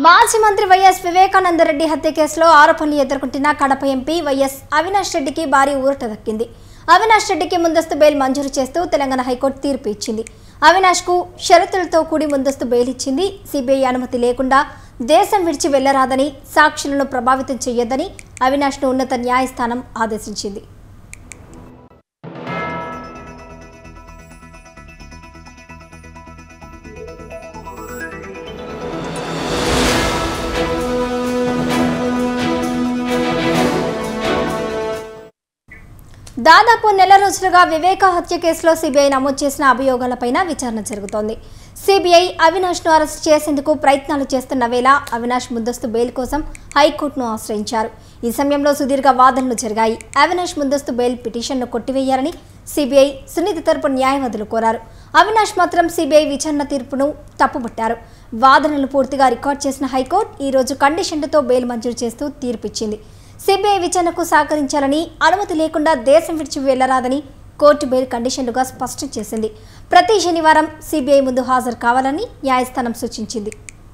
మాజీ మంత్రి వైఎస్ వివేకానందరెడ్డి హత్య కేసులో ఆరోపణలు ఎదుర్కొంటున్న కడప ఎంపీ వైఎస్ అవినాష్ రెడ్డికి భారీ ఊరట దక్కింది అవినాష్ రెడ్డికి ముందస్తు బెయిల్ మంజూరు చేస్తూ తెలంగాణ హైకోర్టు తీర్పు ఇచ్చింది అవినాష్ కు షరతులతో కూడి ముందస్తు బెయిల్ ఇచ్చింది సిబిఐ అనుమతి లేకుండా దేశం విడిచి వెళ్లరాదని సాక్షులను ప్రభావితం చేయొద్దని అవినాష్ను ఉన్నత న్యాయస్థానం ఆదేశించింది దాదాపు నెల రోజులుగా వివేక హత్య కేసులో సిబిఐ నమోదు చేసిన అభియోగాలపైన విచారణ జరుగుతోంది సిబిఐ అవినాష్ను అరెస్ట్ చేసేందుకు ప్రయత్నాలు చేస్తున్న వేళ అవినాష్ ముందస్తు బెయిల్ కోసం హైకోర్టును ఆశ్రయించారు ఈ సమయంలో సుదీర్ఘ వాదనలు జరిగాయి అవినాష్ ముందస్తు బెయిల్ పిటిషన్ను కొట్టివేయాలని సిబిఐ సునీత తరపు న్యాయవాదులు కోరారు అవినాష్ మాత్రం సిబిఐ విచారణ తీర్పును తప్పుపట్టారు వాదనలు పూర్తిగా రికార్డ్ చేసిన హైకోర్టు ఈ రోజు కండిషన్లతో బెయిల్ మంజూరు చేస్తూ తీర్పిచ్చింది సిబిఐ విచారణకు సహకరించాలని అనుమతి లేకుండా దేశం విడిచి వెళ్లరాదని కోర్టు బెయిల్ కండిషన్లుగా స్పష్టం చేసింది ప్రతి శనివారం సిబిఐ ముందు హాజరు కావాలని న్యాయస్థానం సూచించింది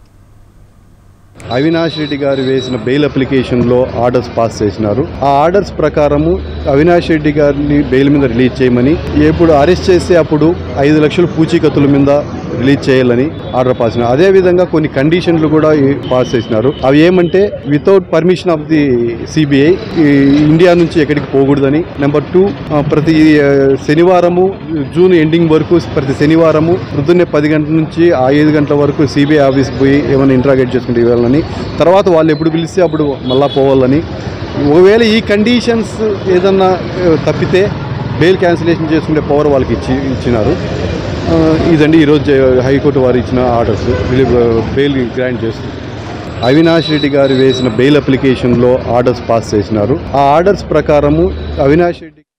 అవినాష్ రెడ్డి గారు వేసిన బెయిల్ అప్లికేషన్లో ఆర్డర్స్ పాస్ చేసినారు ఆ ఆర్డర్స్ ప్రకారము అవినాష్ రెడ్డి గారిని బెయిల్ మీద రిలీజ్ చేయమని ఎప్పుడు అరెస్ట్ చేస్తే అప్పుడు ఐదు లక్షల పూచీకత్తుల మీద రిలీజ్ చేయాలని ఆర్డర్ పాస్ చేసినారు అదేవిధంగా కొన్ని కండిషన్లు కూడా ఈ- పాస్ చేసినారు అవి ఏమంటే without permission of the CBI India నుంచి ఎక్కడికి పోకూడదని నెంబర్ టూ ప్రతి ఆ, శనివారము జూన్ ఎండింగ్ వరకు ప్రతి శనివారము పొద్దున్నే పది గంటల నుంచి ఆ ఐదు గంటల వరకు సిబిఐ ఆఫీస్కి పోయి ఏమైనా ఇంట్రాగేట్ చేసుకుంటే ఇవ్వాలని తర్వాత వాళ్ళు ఎప్పుడు పిలిస్తే అప్పుడు మళ్ళా పోవాలని ఒకవేళ ఈ కండిషన్స్ ఏదన్నా ఆ, తప్పితే బెయిల్ క్యాన్సిలేషన్ చేసుకునే పవర్ వాళ్ళకి ఇచ్చి ఇచ్చినారు ఆ, ఇదండి ఈరోజు జ- హైకోర్టు వారు ఇచ్చిన ఆర్డర్స్ బెయిల్ గ్రాంట్ చేస్తుంది అవినాష్ రెడ్డి గారు వేసిన బెయిల్ అప్లికేషన్లో ఆర్డర్స్ పాస్ చేసినారు ఆ ఆర్డర్స్ ప్రకారము అవినాష్ రెడ్డి